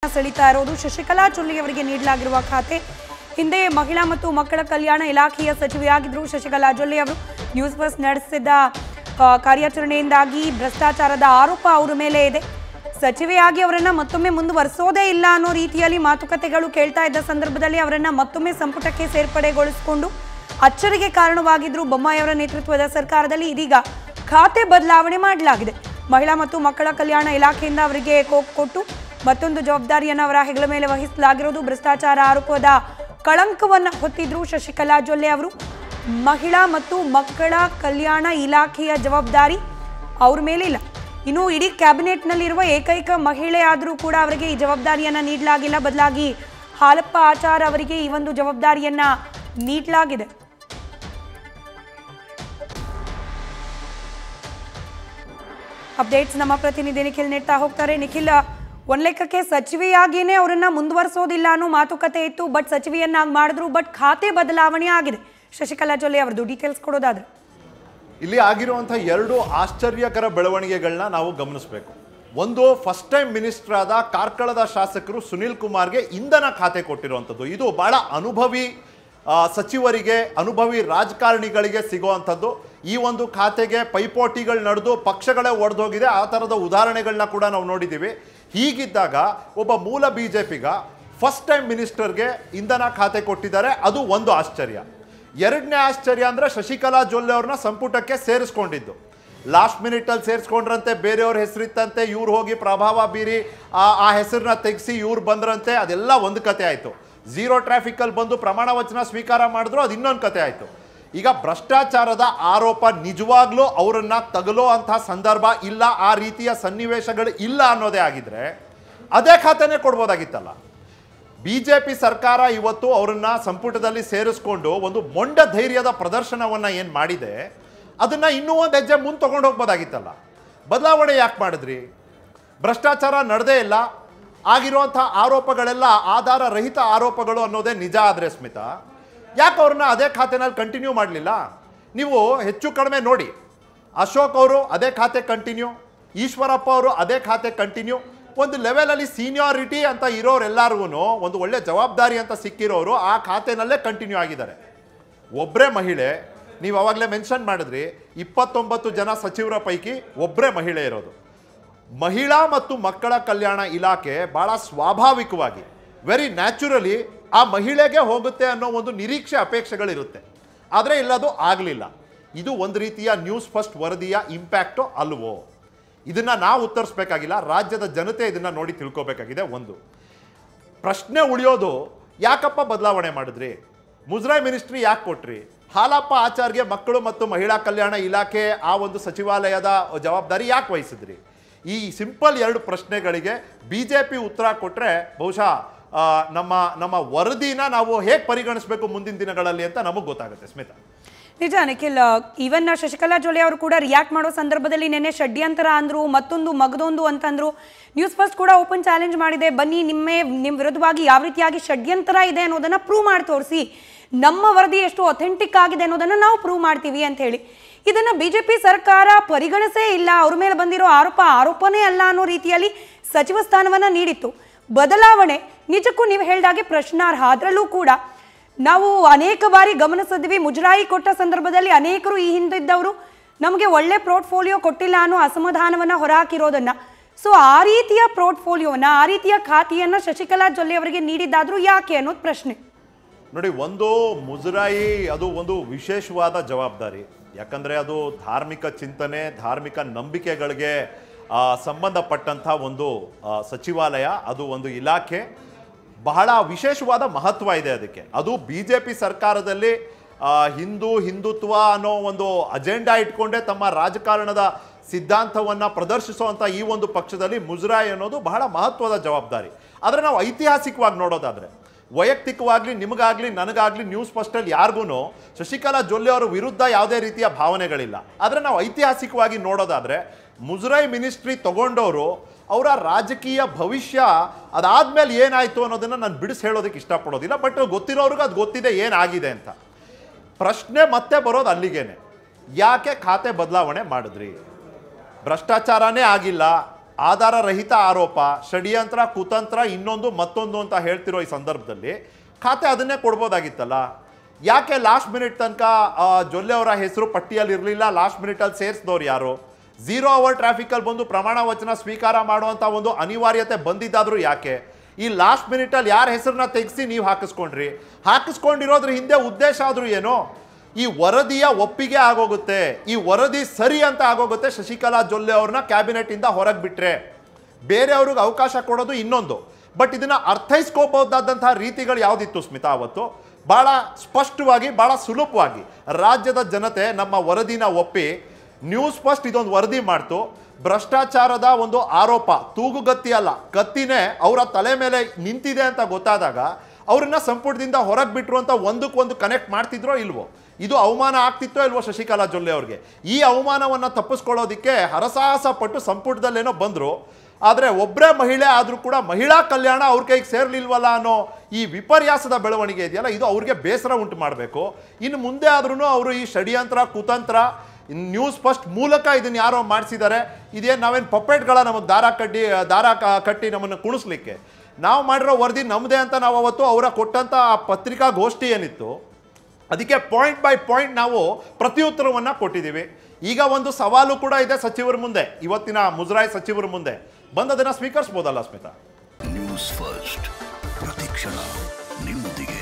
ಸೆಳೀತಾ ಇರೋದು ಶಶಿಕಲಾ ಜೊಲ್ಲೆ ಅವರಿಗೆ ನೀಡಲಾಗಿರುವ ಖಾತೆ ಹಿಂದೆ ಮಹಿಳಾ ಮತ್ತು ಮಕ್ಕಳ ಕಲ್ಯಾಣ ಇಲಾಖೆಯ ಸಚಿವೆಯಾಗಿದ್ದರು ಶಶಿಕಲಾ ಜೊಲ್ಲೆ ಅವರು ನ್ಯೂಸ್ ಫಸ್ಟ್ ನಡೆಸಿದ ಆ, ಕಾರ್ಯಾಚರಣೆಯಿಂದಾಗಿ ಭ್ರಷ್ಟಾಚಾರದ ಆರೋಪ ಅವರ ಮೇಲೆ ಇದೆ ಸಚಿವೆಯಾಗಿ ಅವರನ್ನ ಮತ್ತೊಮ್ಮೆ ಮುಂದುವರಿಸೋದೇ ಇಲ್ಲ ಅನ್ನೋ ರೀತಿಯಲ್ಲಿ ಮಾತುಕತೆಗಳು ಕೇಳ್ತಾ ಇದ್ದ ಸಂದರ್ಭದಲ್ಲಿ ಅವರನ್ನ ಮತ್ತೊಮ್ಮೆ ಸಂಪುಟಕ್ಕೆ ಸೇರ್ಪಡೆಗೊಳಿಸಿಕೊಂಡು ಅಚ್ಚರಿಗೆ ಕಾರಣವಾಗಿದ್ರು ಬೊಮ್ಮಾಯಿ ಅವರ ನೇತೃತ್ವದ ಸರ್ಕಾರದಲ್ಲಿ ಇದೀಗ ಖಾತೆ ಬದಲಾವಣೆ ಮಾಡಲಾಗಿದೆ ಮಹಿಳಾ ಮತ್ತು ಮಕ್ಕಳ ಕಲ್ಯಾಣ ಇಲಾಖೆಯಿಂದ ಅವರಿಗೆ ಕೋ- ಕೊಟ್ಟು ಮತ್ತೊಂದು ಜವಾಬ್ದಾರಿಯನ್ನು ಅವರ ಹೆಗಲ ಮೇಲೆ ವಹಿಸಲಾಗಿರೋದು ಭ್ರಷ್ಟಾಚಾರ ಆರೋಪದ ಕಳಂಕವನ್ನು ಹೊತ್ತಿದ್ರು ಶಶಿಕಲಾ ಜೊಲ್ಲೆ ಅವರು ಮಹಿಳಾ ಮತ್ತು ಮಕ್ಕಳ ಕಲ್ಯಾಣ ಇಲಾಖೆಯ ಜವಾಬ್ದಾರಿ ಅವ್ರ ಮೇಲೆ ಇಲ್ಲ ಇನ್ನು ಇಡೀ ಕ್ಯಾಬಿನೆಟ್ನಲ್ಲಿರುವ ಏಕೈಕ ಮಹಿಳೆ ಆದರೂ ಕೂಡ ಅವರಿಗೆ ಈ ಜವಾಬ್ದಾರಿಯನ್ನ ನೀಡಲಾಗಿಲ್ಲ ಬದಲಾಗಿ ಹಾಲಪ್ಪ ಆಚಾರ್ ಅವರಿಗೆ ಈ ಒಂದು ಜವಾಬ್ದಾರಿಯನ್ನ ನೀಡಲಾಗಿದೆ ಅಪ್ಡೇಟ್ಸ್ ನಮ್ಮ ಪ್ರತಿನಿಧಿ ನಿಖಿಲ್ ನೀಡ್ತಾ ಹೋಗ್ತಾರೆ ನಿಖಿಲ್ ಒಂದ್ ಲೆಕ್ಕಕ್ಕೆ ಸಚಿವೆಯಾಗಿಯೇ ಅವರನ್ನ ಮುಂದುವರಿಸೋದಿಲ್ಲ ಅನ್ನೋ ಮಾತುಕತೆ ಇತ್ತು ಬಟ್ ಸಚಿವೆಯನ್ನಾಗಿ ಮಾಡಿದ್ರು ಬಟ್ ಖಾತೆ ಬದಲಾವಣೆ ಆಗಿದೆ ಶಶಿಕಲಾ ಜೊಲ್ಲೆ ಅವರದು ಡೀಟೇಲ್ಸ್ ಕೊಡೋದಾದ್ರೆ ಇಲ್ಲಿ ಆಗಿರುವಂಥ ಎರಡು ಆಶ್ಚರ್ಯಕರ ಬೆಳವಣಿಗೆಗಳನ್ನ ನಾವು ಗಮನಿಸಬೇಕು ಒಂದು ಫಸ್ಟ್ ಟೈಮ್ ಮಿನಿಸ್ಟರ್ ಆದ ಕಾರ್ಕಳದ ಶಾಸಕರು ಸುನಿಲ್ ಕುಮಾರ್ಗೆ ಇಂಧನ ಖಾತೆ ಕೊಟ್ಟಿರುವಂಥದ್ದು ಇದು ಬಹಳ ಅನುಭವಿ ಆ, ಸಚಿವರಿಗೆ ಅನುಭವಿ ರಾಜಕಾರಣಿಗಳಿಗೆ ಸಿಗುವಂಥದ್ದು ಈ ಒಂದು ಖಾತೆಗೆ ಪೈಪೋಟಿಗಳು ನಡೆದು ಪಕ್ಷಗಳೇ ಒಡೆದೋಗಿದೆ ಆ ಥರದ ಉದಾಹರಣೆಗಳನ್ನ ಕೂಡ ನಾವು ನೋಡಿದ್ದೀವಿ ಹೀಗಿದ್ದಾಗ ಒಬ್ಬ ಮೂಲ ಬಿ ಜೆ ಪಿಗ ಫಸ್ಟ್ ಟೈಮ್ ಮಿನಿಸ್ಟರ್ಗೆ ಇಂಧನ ಖಾತೆ ಕೊಟ್ಟಿದ್ದಾರೆ ಅದು ಒಂದು ಆಶ್ಚರ್ಯ ಎರಡನೇ ಆಶ್ಚರ್ಯ ಅಂದ್ರೆ ಶಶಿಕಲಾ ಜೊಲ್ಲೆ ಅವ್ರನ್ನ ಸಂಪುಟಕ್ಕೆ ಸೇರಿಸ್ಕೊಂಡಿದ್ದು ಲಾಸ್ಟ್ ಮಿನಿಟಲ್ಲಿ ಸೇರಿಸ್ಕೊಂಡ್ರಂತೆ ಬೇರೆಯವ್ರ ಹೆಸರಿತ್ತಂತೆ ಇವ್ರು ಹೋಗಿ ಪ್ರಭಾವ ಬೀರಿ ಆ ಆ ಹೆಸರನ್ನ ತೆಗೆಸಿ ಇವ್ರು ಬಂದ್ರಂತೆ ಅದೆಲ್ಲ ಒಂದು ಕತೆ ಆಯಿತು ಝೀರೋ ಟ್ರಾಫಿಕಲ್ಲಿ ಬಂದು ಪ್ರಮಾಣ ವಚನ ಸ್ವೀಕಾರ ಮಾಡಿದ್ರು ಅದು ಇನ್ನೊಂದು ಕತೆ ಆಯಿತು ಈಗ ಭ್ರಷ್ಟಾಚಾರದ ಆರೋಪ ನಿಜವಾಗ್ಲೂ ಅವರನ್ನ ತಗಲೋ ಅಂಥ ಸಂದರ್ಭ ಇಲ್ಲ ಆ ರೀತಿಯ ಸನ್ನಿವೇಶಗಳು ಇಲ್ಲ ಅನ್ನೋದೇ ಆಗಿದ್ರೆ ಅದೇ ಖಾತೆನೇ ಕೊಡ್ಬೋದಾಗಿತ್ತಲ್ಲ ಬಿಜೆಪಿ ಸರ್ಕಾರ ಇವತ್ತು ಅವರನ್ನ ಸಂಪುಟದಲ್ಲಿ ಸೇರಿಸ್ಕೊಂಡು ಒಂದು ಮೊಂಡ ಧೈರ್ಯದ ಪ್ರದರ್ಶನವನ್ನ ಏನು ಮಾಡಿದೆ ಅದನ್ನ ಇನ್ನೂ ಒಂದು ಹೆಜ್ಜೆ ಮುಂದೆ ತಗೊಂಡು ಹೋಗ್ಬೋದಾಗಿತ್ತಲ್ಲ ಬದಲಾವಣೆ ಯಾಕೆ ಮಾಡಿದ್ರಿ ಭ್ರಷ್ಟಾಚಾರ ನಡೆದೇ ಇಲ್ಲ ಆಗಿರುವಂಥ ಆರೋಪಗಳೆಲ್ಲ ಆಧಾರ ರಹಿತ ಆರೋಪಗಳು ಅನ್ನೋದೇ ನಿಜ ಆದರೆ ಸ್ಮಿತಾ ಯಾಕೆ ಅವ್ರನ್ನ ಅದೇ ಖಾತೆನಲ್ಲಿ ಕಂಟಿನ್ಯೂ ಮಾಡಲಿಲ್ಲ ನೀವು ಹೆಚ್ಚು ಕಡಿಮೆ ನೋಡಿ ಅಶೋಕ್ ಅವರು ಅದೇ ಖಾತೆ ಕಂಟಿನ್ಯೂ ಈಶ್ವರಪ್ಪ ಅವರು ಅದೇ ಖಾತೆ ಕಂಟಿನ್ಯೂ ಒಂದು ಲೆವೆಲಲ್ಲಿ ಸೀನಿಯಾರಿಟಿ ಅಂತ ಇರೋರೆಲ್ಲರಿಗೂ ಒಂದು ಒಳ್ಳೆ ಜವಾಬ್ದಾರಿ ಅಂತ ಸಿಕ್ಕಿರೋರು ಆ ಖಾತೆನಲ್ಲೇ ಕಂಟಿನ್ಯೂ ಆಗಿದ್ದಾರೆ ಒಬ್ಬರೇ ಮಹಿಳೆ ನೀವು ಅವಾಗಲೇ ಮೆನ್ಷನ್ ಮಾಡಿದ್ರಿ ಇಪ್ಪತ್ತೊಂಬತ್ತು ಜನ ಸಚಿವರ ಪೈಕಿ ಒಬ್ಬರೇ ಮಹಿಳೆ ಇರೋದು ಮಹಿಳಾ ಮತ್ತು ಮಕ್ಕಳ ಕಲ್ಯಾಣ ಇಲಾಖೆ ಬಹಳ ಸ್ವಾಭಾವಿಕವಾಗಿ ವೆರಿ ನ್ಯಾಚುರಲಿ ಆ ಮಹಿಳೆಗೆ ಹೋಗುತ್ತೆ ಅನ್ನೋ ಒಂದು ನಿರೀಕ್ಷೆ ಅಪೇಕ್ಷೆಗಳಿರುತ್ತೆ ಆದರೆ ಇಲ್ಲದು ಆಗಲಿಲ್ಲ ಇದು ಒಂದು ರೀತಿಯ ನ್ಯೂಸ್ ಫಸ್ಟ್ ವರದಿಯ ಇಂಪ್ಯಾಕ್ಟು ಅಲ್ವೋ ಇದನ್ನ ನಾವು ಉತ್ತರಿಸ್ಬೇಕಾಗಿಲ್ಲ ರಾಜ್ಯದ ಜನತೆ ಇದನ್ನ ನೋಡಿ ತಿಳ್ಕೊಬೇಕಾಗಿದೆ ಒಂದು ಪ್ರಶ್ನೆ ಉಳಿಯೋದು ಯಾಕಪ್ಪ ಬದಲಾವಣೆ ಮಾಡಿದ್ರಿ ಮುಜರಾಯಿ ಮಿನಿಸ್ಟ್ರಿ ಯಾಕೆ ಕೊಟ್ರಿ ಹಾಲಪ್ಪ ಆಚಾರ್ಗೆ ಮಕ್ಕಳು ಮತ್ತು ಮಹಿಳಾ ಕಲ್ಯಾಣ ಇಲಾಖೆ ಆ ಒಂದು ಸಚಿವಾಲಯದ ಜವಾಬ್ದಾರಿ ಯಾಕೆ ವಹಿಸಿದ್ರಿ ಈ ಸಿಂಪಲ್ ಎರಡು ಪ್ರಶ್ನೆಗಳಿಗೆ ಬಿ ಜೆ ಪಿ ಉತ್ತರ ಕೊಟ್ಟರೆ ಬಹುಶಃ ಆ, ನಮ್ಮ ನಮ್ಮ ವರದಿನ ನಾವು ಹೇಗೆ ಪರಿಗಣಿಸಬೇಕು ಮುಂದಿನ ದಿನಗಳಲ್ಲಿ ಅಂತ ನಮಗೆ ಗೊತ್ತಾಗುತ್ತೆ ಸ್ಮಿತಾ ನಿಜ ನಿಖಿಲ್ ಈವನ್ ಶಶಿಕಲಾ ಜೊಲ್ಲೆ ಅವರು ಕೂಡ ರಿಯಾಕ್ಟ್ ಮಾಡೋ ಸಂದರ್ಭದಲ್ಲಿ ನೆನ್ನೆ ಷಡ್ಯಂತರ ಅಂದ್ರು ಮತ್ತೊಂದು ಮಗದೊಂದು ಅಂತಂದ್ರು ನ್ಯೂಸ್ ಫಸ್ಟ್ ಕೂಡ ಓಪನ್ ಚಾಲೆಂಜ್ ಮಾಡಿದೆ ಬನ್ನಿ ನಿಮ್ಮೆ ನಿಮ್ಮ ವಿರುದ್ಧವಾಗಿ ಯಾವ ರೀತಿಯಾಗಿ ಷಡ್ಯಂತರ ಇದೆ ಅನ್ನೋದನ್ನ ಪ್ರೂವ್ ಮಾಡಿ ತೋರಿಸಿ ನಮ್ಮ ವರದಿ ಎಷ್ಟು ಅಥೆಂಟಿಕ್ ಆಗಿದೆ ಅನ್ನೋದನ್ನ ನಾವು ಪ್ರೂವ್ ಮಾಡ್ತೀವಿ ಅಂತ ಹೇಳಿ ಇದನ್ನ ಬಿಜೆಪಿ ಸರ್ಕಾರ ಪರಿಗಣಿಸೇ ಇಲ್ಲ ಅವ್ರ ಮೇಲೆ ಬಂದಿರೋ ಆರೋಪ ಆರೋಪನೇ ಅಲ್ಲ ಅನ್ನೋ ರೀತಿಯಲ್ಲಿ ಸಚಿವ ಸ್ಥಾನವನ್ನ ನೀಡಿತ್ತು ಬದಲಾವಣೆ ನಿಜಕ್ಕೂ ನೀವು ಹೇಳ್ದಾಗೆ ಪ್ರಶ್ನಾರ್ಹ ಅದರಲ್ಲೂ ಕೂಡ ನಾವು ಅನೇಕ ಬಾರಿ ಗಮನಿಸಿದ್ವಿ ಮುಜರಾಯಿ ಕೊಟ್ಟ ಸಂದರ್ಭದಲ್ಲಿ ಅನೇಕರು ಈ ಹಿಂದಿದ್ದವರು ನಮಗೆ ಒಳ್ಳೆ ಪೋರ್ಟ್ಫೋಲಿಯೋ ಕೊಟ್ಟಿಲ್ಲ ಅನ್ನೋ ಅಸಮಾಧಾನವನ್ನ ಹೊರಹಾಕಿರೋದನ್ನ ಸೊ ಆ ರೀತಿಯ ಪೋರ್ಟ್ಫೋಲಿಯೋವನ್ನ ಆ ರೀತಿಯ ಖಾತೆಯನ್ನ ಶಶಿಕಲಾ ಜೊಲ್ಲೆ ಅವರಿಗೆ ನೀಡಿದ್ದಾದ್ರೂ ಯಾಕೆ ಅನ್ನೋದು ಪ್ರಶ್ನೆ ನೋಡಿ ಒಂದು ಮುಜರಾಯಿ ಅದು ಒಂದು ವಿಶೇಷವಾದ ಜವಾಬ್ದಾರಿ ಯಾಕಂದರೆ ಅದು ಧಾರ್ಮಿಕ ಚಿಂತನೆ ಧಾರ್ಮಿಕ ನಂಬಿಕೆಗಳಿಗೆ ಆ, ಸಂಬಂಧಪಟ್ಟಂಥ ಒಂದು ಆ, ಸಚಿವಾಲಯ ಅದು ಒಂದು ಇಲಾಖೆ ಬಹಳ ವಿಶೇಷವಾದ ಮಹತ್ವ ಇದೆ ಅದಕ್ಕೆ ಅದು ಬಿ ಜೆ ಪಿ ಸರ್ಕಾರದಲ್ಲಿ ಆ, ಹಿಂದೂ ಹಿಂದುತ್ವ ಅನ್ನೋ ಒಂದು ಅಜೆಂಡಾ ಇಟ್ಕೊಂಡೇ ತಮ್ಮ ರಾಜಕಾರಣದ ಸಿದ್ಧಾಂತವನ್ನು ಪ್ರದರ್ಶಿಸುವಂಥ ಈ ಒಂದು ಪಕ್ಷದಲ್ಲಿ ಮುಜರಾಯಿ ಅನ್ನೋದು ಬಹಳ ಮಹತ್ವದ ಜವಾಬ್ದಾರಿ ಆದರೆ ನಾವು ಐತಿಹಾಸಿಕವಾಗಿ ನೋಡೋದಾದರೆ ವೈಯಕ್ತಿಕವಾಗ್ಲಿ ನಿಮಗಾಗ್ಲಿ ನನಗಾಗ್ಲಿ ನ್ಯೂಸ್ ಫಸ್ಟಲ್ಲಿ ಯಾರಿಗೂ ಶಶಿಕಲಾ ಜೊಲ್ಲೆ ಅವರ ವಿರುದ್ಧ ಯಾವುದೇ ರೀತಿಯ ಭಾವನೆಗಳಿಲ್ಲ ಆದರೆ ನಾವು ಐತಿಹಾಸಿಕವಾಗಿ ನೋಡೋದಾದರೆ ಮುಜರಾಯಿ ಮಿನಿಸ್ಟ್ರಿ ತಗೊಂಡವರು ಅವರ ರಾಜಕೀಯ ಭವಿಷ್ಯ ಅದಾದ್ಮೇಲೆ ಏನಾಯಿತು ಅನ್ನೋದನ್ನು ನಾನು ಬಿಡಿಸಿ ಹೇಳೋದಕ್ಕೆ ಇಷ್ಟಪಡೋದಿಲ್ಲ ಬಟ್ ಗೊತ್ತಿರೋರ್ಗೂ ಅದು ಗೊತ್ತಿದೆ ಏನಾಗಿದೆ ಅಂತ ಪ್ರಶ್ನೆ ಮತ್ತೆ ಬರೋದು ಅಲ್ಲಿಗೇನೆ ಯಾಕೆ ಖಾತೆ ಬದಲಾವಣೆ ಮಾಡಿದ್ರಿ ಭ್ರಷ್ಟಾಚಾರನೇ ಆಗಿಲ್ಲ ಆಧಾರ ರಹಿತ ಆರೋಪ ಷಡ್ಯಂತ್ರ ಕುತಂತ್ರ ಇನ್ನೊಂದು ಮತ್ತೊಂದು ಅಂತ ಹೇಳ್ತಿರೋ ಈ ಸಂದರ್ಭದಲ್ಲಿ ಖಾತೆ ಅದನ್ನೇ ಕೊಡ್ಬೋದಾಗಿತ್ತಲ್ಲ ಯಾಕೆ ಲಾಸ್ಟ್ ಮಿನಿಟ್ ತನಕ ಆ, ಜೊಲ್ಲೆ ಅವರ ಹೆಸರು ಪಟ್ಟಿಯಲ್ಲಿ ಇರಲಿಲ್ಲ ಲಾಸ್ಟ್ ಮಿನಿಟಲ್ಲಿ ಸೇರಿಸಿದವ್ರು ಯಾರು ಝೀರೋ ಅವರ್ ಟ್ರಾಫಿಕಲ್ಲಿ ಬಂದು ಪ್ರಮಾಣ ವಚನ ಸ್ವೀಕಾರ ಮಾಡುವಂಥ ಒಂದು ಅನಿವಾರ್ಯತೆ ಬಂದಿದ್ದಾದರೂ ಯಾಕೆ ಈ ಲಾಸ್ಟ್ ಮಿನಿಟಲ್ಲಿ ಯಾರ ಹೆಸರನ್ನ ತೆಗೆಸಿ ನೀವು ಹಾಕಿಸ್ಕೊಂಡ್ರಿ ಹಾಕಿಸ್ಕೊಂಡಿರೋದ್ರ ಹಿಂದೆ ಉದ್ದೇಶ ಆದರೂ ಏನೋ ಈ ವರದಿಯ ಒಪ್ಪಿಗೆ ಆಗೋಗುತ್ತೆ ಈ ವರದಿ ಸರಿ ಅಂತ ಆಗೋಗುತ್ತೆ ಶಶಿಕಲಾ ಜೊಲ್ಲೆ ಅವ್ರನ್ನ ಕ್ಯಾಬಿನೆಟಿಂದ ಹೊರಗೆ ಬಿಟ್ರೆ ಬೇರೆಯವ್ರಿಗೆ ಅವಕಾಶ ಕೊಡೋದು ಇನ್ನೊಂದು ಬಟ್ ಇದನ್ನ ಅರ್ಥೈಸ್ಕೋಬಹುದಾದಂತಹ ರೀತಿಗಳು ಯಾವುದಿತ್ತು ಸ್ಮಿತಾ ಅವತ್ತು ಬಹಳ ಸ್ಪಷ್ಟವಾಗಿ ಬಹಳ ಸುಲಭವಾಗಿ ರಾಜ್ಯದ ಜನತೆ ನಮ್ಮ ವರದಿನ ಒಪ್ಪಿ ನ್ಯೂಸ್ ಫಸ್ಟ್ ಇದೊಂದು ವರದಿ ಮಾಡ್ತು ಭ್ರಷ್ಟಾಚಾರದ ಒಂದು ಆರೋಪ ತೂಗುಗತ್ತಿ ಅಲ್ಲ ಕತ್ತಿನೇ ಅವರ ತಲೆ ಮೇಲೆ ನಿಂತಿದೆ ಅಂತ ಗೊತ್ತಾದಾಗ ಅವ್ರನ್ನ ಸಂಪುಟದಿಂದ ಹೊರಗೆ ಬಿಟ್ರು ಅಂತ ಒಂದಕ್ಕೊಂದು ಕನೆಕ್ಟ್ ಮಾಡ್ತಿದ್ರೋ ಇಲ್ವೋ ಇದು ಅವಮಾನ ಆಗ್ತಿತ್ತೋ ಇಲ್ವೋ ಶಶಿಕಲಾ ಜೊಲ್ಲೆ ಅವ್ರಿಗೆ ಈ ಅವಮಾನವನ್ನು ತಪ್ಪಿಸ್ಕೊಳ್ಳೋದಿಕ್ಕೆ ಹರಸಾಹಸ ಪಟ್ಟು ಸಂಪುಟದಲ್ಲೇನೋ ಬಂದರು ಆದರೆ ಒಬ್ಬರೇ ಮಹಿಳೆ ಆದರೂ ಕೂಡ ಮಹಿಳಾ ಕಲ್ಯಾಣ ಅವ್ರ ಕೈಗೆ ಸೇರ್ಲಿಲ್ವಲ್ಲ ಅನ್ನೋ ಈ ವಿಪರ್ಯಾಸದ ಬೆಳವಣಿಗೆ ಇದೆಯಲ್ಲ ಇದು ಅವ್ರಿಗೆ ಬೇಸರ ಉಂಟು ಮಾಡಬೇಕು ಇನ್ನು ಮುಂದೆ ಆದ್ರೂ ಅವರು ಈ ಷಡ್ಯಂತ್ರ ಕುತಂತ್ರ ನ್ಯೂಸ್ ಫಸ್ಟ್ ಮೂಲಕ ಇದನ್ನ ಯಾರೋ ಮಾಡಿಸಿದ್ದಾರೆ ಇದೇನು ನಾವೇನು ಪಪ್ಪೆಟ್ಗಳ ನಮಗೆ ದಾರ ಕಟ್ಟಿ ದಾರ ಕ- ಕಟ್ಟಿ ನಮ್ಮನ್ನು ಕುಣಿಸ್ಲಿಕ್ಕೆ ನಾವು ಮಾಡಿರೋ ವರದಿ ನಮ್ಮದೇ ಅಂತ ನಾವು ಅವತ್ತು ಅವರ ಕೊಟ್ಟಂಥ ಆ ಪತ್ರಿಕಾ ಗೋಷ್ಠಿ ಏನಿತ್ತು ಅದಕ್ಕೆ ಪಾಯಿಂಟ್ ಬೈ ಪಾಯಿಂಟ್ ನಾವು ಪ್ರತ್ಯುತ್ತರವನ್ನು ಕೊಟ್ಟಿದ್ದೀವಿ ಈಗ ಒಂದು ಸವಾಲು ಕೂಡ ಇದೆ ಸಚಿವರ ಮುಂದೆ ಇವತ್ತಿನ ಮುಜರಾಯಿ ಸಚಿವರ ಮುಂದೆ ಬಂದದನ್ನು ಸ್ವೀಕರಿಸ್ಬೋದಲ್ಲ ಸ್ಮಿತಾ ನ್ಯೂಸ್ ಫಸ್ಟ್ ಪ್ರತಿಕ್ಷಣ ನಿಮ್ಮೊಂದಿಗೆ